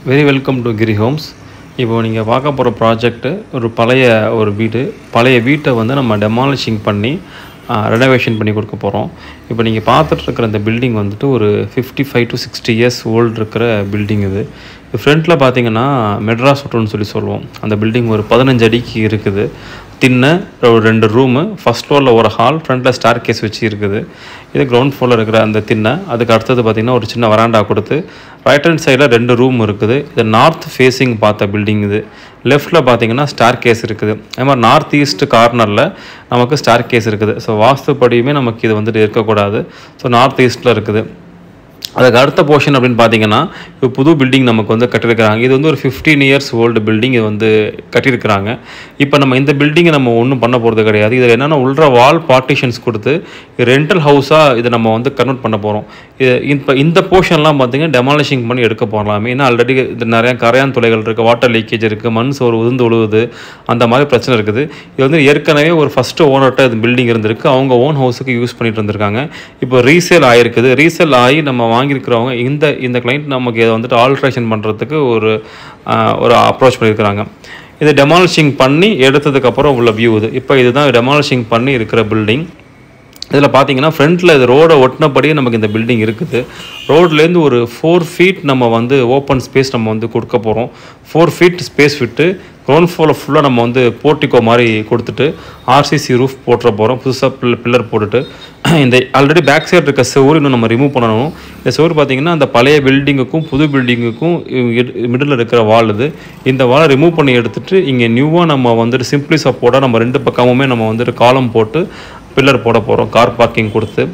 very welcome to Giri homes இப்போ நீங்கள் பார்க்க போகிற ப்ராஜெக்ட்டு ஒரு பழைய ஒரு வீடு பழைய வீட்டை வந்து நம்ம டெமாலிஷிங் பண்ணி ரெனோவேஷன் பண்ணி கொடுக்க போகிறோம் இப்போ நீங்கள் பார்த்துட்டு இருக்கிற இந்த பில்டிங் வந்துட்டு ஒரு fifty five to sixty years old இருக்கிற பில்டிங் இது ஃப்ரண்ட்டில் பார்த்தீங்கன்னா மெட்ராஸ் ஹோட்டல்னு சொல்லி சொல்லுவோம் அந்த பில்டிங் ஒரு பதினஞ்சு அடிக்கு இருக்குது திண்ணை ஒரு ரெண்டு ரூமு ஃபஸ்ட் ஃப்ளோரில் ஒரு ஹால் ஃப்ரண்ட்டில் ஸ்டார் கேஸ் வச்சு இருக்குது இது கிரவுண்ட் ஃப்ளோரில் இருக்கிற அந்த திண்ணை அதுக்கு அடுத்தது பார்த்திங்கன்னா ஒரு சின்ன வராண்டா கொடுத்து ரைட் ஹேண்ட் சைடில் ரெண்டு ரூம் இருக்குது இது நார்த் ஃபேஸிங் பார்த்த பில்டிங் இது லெஃப்ட்டில் பார்த்தீங்கன்னா ஸ்டார் கேஸ் இருக்குது அது மாதிரி நார்த் ஈஸ்ட் கார்னரில் நமக்கு ஸ்டார் கேஸ் இருக்குது ஸோ வாஸ்துப்படியுமே நமக்கு இது வந்துட்டு இருக்கக்கூடாது ஸோ நார்த் ஈஸ்ட்டில் இருக்குது அதுக்கு அடுத்த போர்ஷன் அப்படின்னு பார்த்தீங்கன்னா இப்போ புது பில்டிங் நமக்கு வந்து கட்டியிருக்கிறாங்க இது வந்து ஒரு ஃபிஃப்டீன் இயர்ஸ் ஓல்டு பில்டிங் இது வந்து கட்டியிருக்கிறாங்க இப்போ நம்ம இந்த பில்டிங்கை நம்ம ஒன்றும் பண்ண போகிறது கிடையாது இதில் என்னென்னா உள்ள வால் பார்ட்டிஷன்ஸ் கொடுத்து ரெண்டல் ஹவுஸாக இதை நம்ம வந்து கன்வெர்ட் பண்ண போகிறோம் இது இப்போ இந்த போர்ஷன்லாம் பார்த்தீங்கன்னா டெமாலிஷிங் பண்ணி எடுக்க போகலாம் ஏன்னா ஆல்ரெடி இது நிறையா கரையான் துளைகள் இருக்குது வாட்டர் லீக்கேஜ் இருக்குது மண் சோறு உதிர்ந்து உழுவுது அந்த மாதிரி பிரச்சனை இருக்குது இது வந்து ஏற்கனவே ஒரு ஃபஸ்ட்டு ஓனர்கிட்ட இது பில்டிங் இருந்திருக்கு அவங்க ஓன் ஹவுஸுக்கு யூஸ் பண்ணிட்டு இருந்திருக்காங்க இப்போ ரீசேல் ஆகிருக்குது ரீசேல் ஆகி நம்ம வாங்கியிருக்கிறவங்க இந்த இந்த கிளைண்ட் நமக்கு இதை வந்துட்டு ஆல்ட்ரேஷன் பண்ணுறதுக்கு ஒரு ஆஹ், ஒரு அப்ரோச் பண்ணியிருக்கிறாங்க இதை டெமாலிஷிங் பண்ணி எடுத்ததுக்கப்புறம் உள்ள வியூ இது இப்போ இதுதான் டெமாலிஷிங் பண்ணி இருக்கிற பில்டிங் இதில் பார்த்தீங்கன்னா ஃப்ரண்ட்டில் இது ரோடை ஒட்டினபடியே நமக்கு இந்த பில்டிங் இருக்குது ரோட்லேருந்து ஒரு ஃபோர் ஃபீட் நம்ம வந்து ஓப்பன் ஸ்பேஸ் நம்ம வந்து கொடுக்க போகிறோம் ஃபோர் ஃபீட் ஸ்பேஸ் விட்டு கிரவுண்ட் ஃப்ளோரில் ஃபுல்லாக நம்ம வந்து போர்ட்டிகோ மாதிரி கொடுத்துட்டு ஆர்சிசி ரூஃப் போட்டுற போகிறோம் புதுசாக பில் பில்லர் போட்டுட்டு இந்த ஆல்ரெடி பேக் சைடு இருக்க செவுரு இன்னும் நம்ம ரிமூவ் பண்ணணும் இந்த செவுரு பார்த்தீங்கன்னா அந்த பழைய பில்டிங்குக்கும் புது பில்டிங்குக்கும் மிடில் இருக்கிற வால் இது இந்த வாலை ரிமூவ் பண்ணி எடுத்துட்டு இங்கே நியூவாக நம்ம வந்துட்டு சிம்பிளி சப்போர்ட்டாக நம்ம ரெண்டு பக்கமுமே நம்ம வந்துட்டு காலம் போட்டு பில்லர் போட போகிறோம் கார் பார்க்கிங் கொடுத்து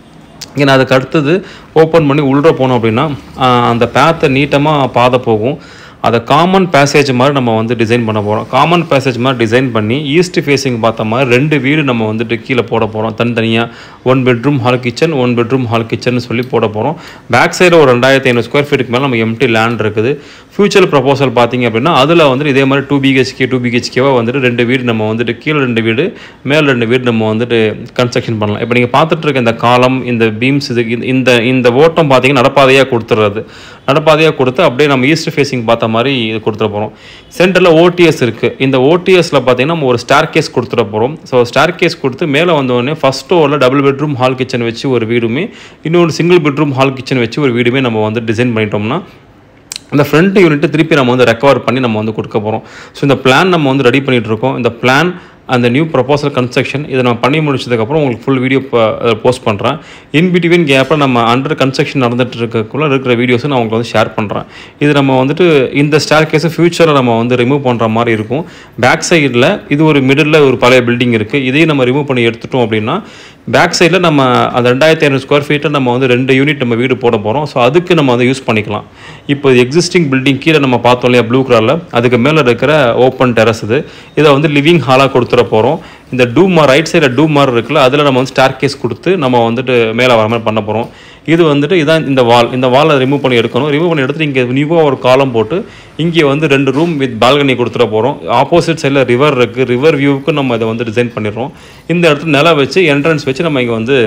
ஏன்னா அதுக்கு அடுத்தது ஓப்பன் பண்ணி உள்ளே போனோம் அப்படின்னா ஆஹ், அந்த பேத்தை நீட்டமாக பாதை போகும் அதை காமன் பேசேஜ் மாதிரி நம்ம வந்து டிசைன் பண்ண போகிறோம் காமன் பேசேஜ் மாதிரி டிசைன் பண்ணி ஈஸ்ட் ஃபேஸிங் பார்த்த மாதிரி ரெண்டு வீடு நம்ம வந்துட்டு கீழே போட போகிறோம் தனித்தனியாக one bedroom hall kitchen one bedroom hall kitchen சொல்லி போட போகிறோம் பேக் சைடு ஒரு ரெண்டாயிரத்தி ஐநூறு ஸ்கொயர் ஃபீட்டுக்கு மேலே நம்ம எம்டி லேண்ட் இருக்குது ஃபியூச்சர் ப்ரப்போசல் பார்த்தீங்க அப்படின்னா அதில் வந்துட்டு இதே மாதிரி டூ பிஹெச்கே டூ பிஹெச்கேவாக வந்துட்டு ரெண்டு வீடு நம்ம வந்துட்டு கீழே ரெண்டு வீடு மேலே ரெண்டு வீடு நம்ம வந்துட்டு கன்ஸ்ட்ரக்ஷன் பண்ணலாம் இப்போ நீங்கள் பார்த்துட்டு இருக்க இந்த காலம் இந்த பீம்ஸ் இது இந்த- இந்த இந்த ஓட்டம் பார்த்தீங்கன்னா நடப்பாதையாக கொடுத்துட்றது நடப்பாதையாக கொடுத்து அப்படியே நம்ம ஈஸ்ட் ஃபேஸிங் பார்த்த மாதிரி இது கொடுத்துட போகிறோம் சென்டரில் ஓடிஎஸ் இருக்குது இந்த ஓடிஎஸில் பார்த்தீங்கன்னா நம்ம ஒரு ஸ்டார் கேஸ் கொடுத்துட போகிறோம் ஸோ ஸ்டார் கேஸ் கொடுத்து மேலே வந்தோடனே ஃபஸ்ட் ஃப்ளோரில் டபுள் பெட்ரூம் ஹால் கிச்சன் வச்சு ஒரு வீடுமே இன்னொரு சிங்கிள் பெட்ரூம் ஹால் கிச்சன் வச்சு ஒரு வீடுமே நம்ம வந்து டிசைன் பண்ணிட்டோம்னா அந்த ஃப்ரண்ட் யூனிட்டை திருப்பி நம்ம வந்து ரெக்கவர் பண்ணி நம்ம வந்து கொடுக்க போகிறோம் ஸோ இந்த பிளான் நம்ம வந்து ரெடி பண்ணிட்டு இருக்கோம் இந்த பிளான் அந்த நியூ ப்ரொபோசல் கன்ஸ்ட்ரக்ஷன் இதை நான் பண்ணி முடிச்சதுக்கப்புறம் உங்களுக்கு ஃபுல் வீடியோ போஸ்ட் பண்ணுறேன் இன் பிட்வீன் கேப்பில் நம்ம அண்டர் கன்ஸ்ட்ரக்ஷன் நடந்துட்டு இருக்கக்குள்ள இருக்கிற வீடியோஸை நான் உங்களுக்கு வந்து ஷேர் பண்ணுறேன் இது நம்ம வந்துட்டு இந்த ஸ்டார் கேஸை ஃபியூச்சரில் நம்ம வந்து ரிமூவ் பண்ணுற மாதிரி இருக்கும் பேக் சைடில் இது ஒரு மிடில் ஒரு பழைய பில்டிங் இருக்குது இதையும் நம்ம ரிமூவ் பண்ணி எடுத்துட்டோம் அப்படின்னா பேக் சைடில் நம்ம அந்த ரெண்டாயிரத்தி ஐநூறு ஸ்கொயர் ஃபீட்டை நம்ம வந்து ரெண்டு யூனிட் நம்ம வீடு போட போகிறோம் ஸோ அதுக்கு நம்ம வந்து யூஸ் பண்ணிக்கலாம் இப்போ எக்ஸிஸ்டிங் பில்டிங் கீழே நம்ம பார்த்தோம் இல்லையா ப்ளூ கலரில் அதுக்கு மேலே இருக்கிற ஓப்பன் டெரஸ் இது இதை வந்து லிவிங் ஹாலாக கொடுத்துட போகிறோம் இந்த டூமார் ரைட் சைடில் டூமார் இருக்குல்ல அதில் நம்ம வந்து ஸ்டார் கேஸ் கொடுத்து நம்ம வந்துட்டு மேலே வர மாதிரி பண்ண போகிறோம் இது வந்துட்டு இதான் இந்த வால் இந்த வாலை ரிமூவ் பண்ணி எடுக்கணும் ரிமூவ் பண்ணி எடுத்துட்டு இங்கே நியூவாக ஒரு காலம் போட்டு இங்கே வந்து ரெண்டு ரூம் வித் பால்கனி கொடுத்துட போகிறோம் ஆப்போசிட் சைடில் ரிவர் இருக்குது ரிவர் வியூவுக்கு நம்ம இதை வந்து டிசைன் பண்ணிடுறோம் இந்த இடத்துல நிலம் வச்சு என்ட்ரன்ஸ் வச்சு நம்ம இங்கே வந்து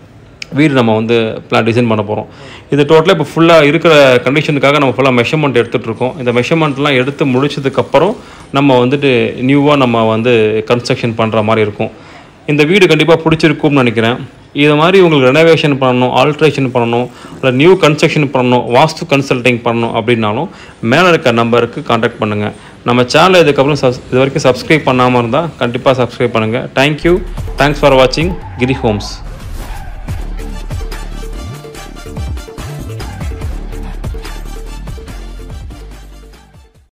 வீடு நம்ம வந்து பிளான் டிசைன் பண்ண போகிறோம் இது டோட்டலாக இப்போ ஃபுல்லாக இருக்கிற கண்டிஷனுக்காக நம்ம ஃபுல்லாக மெஷர்மெண்ட் எடுத்துகிட்டு இருக்கோம் இந்த மெஷர்மெண்ட்லாம் எடுத்து முடிச்சதுக்கப்புறம் நம்ம வந்துட்டு நியூவாக நம்ம வந்து கன்ஸ்ட்ரக்ஷன் பண்ணுற மாதிரி இருக்கும் இந்த வீடு கண்டிப்பாக பிடிச்சிருக்கும்னு நினைக்கிறேன் இது மாதிரி உங்களுக்கு ரெனோவேஷன் பண்ணணும் ஆல்ட்ரேஷன் பண்ணணும் இல்லை நியூ கன்ஸ்ட்ரக்ஷன் பண்ணணும் வாஸ்து கன்சல்டிங் பண்ணணும் அப்படின்னாலும் மேலே இருக்க நம்பருக்கு காண்டாக்ட் பண்ணுங்கள் நம்ம சேனல் இதுக்கப்புறம் சஸ் இது வரைக்கும் சப்ஸ்கிரைப் பண்ணாமல் இருந்தால் கண்டிப்பாக சப்ஸ்கிரைப் பண்ணுங்கள் தேங்க்யூ தேங்க்ஸ் ஃபார் வாட்சிங் கிரி ஹோம்ஸ்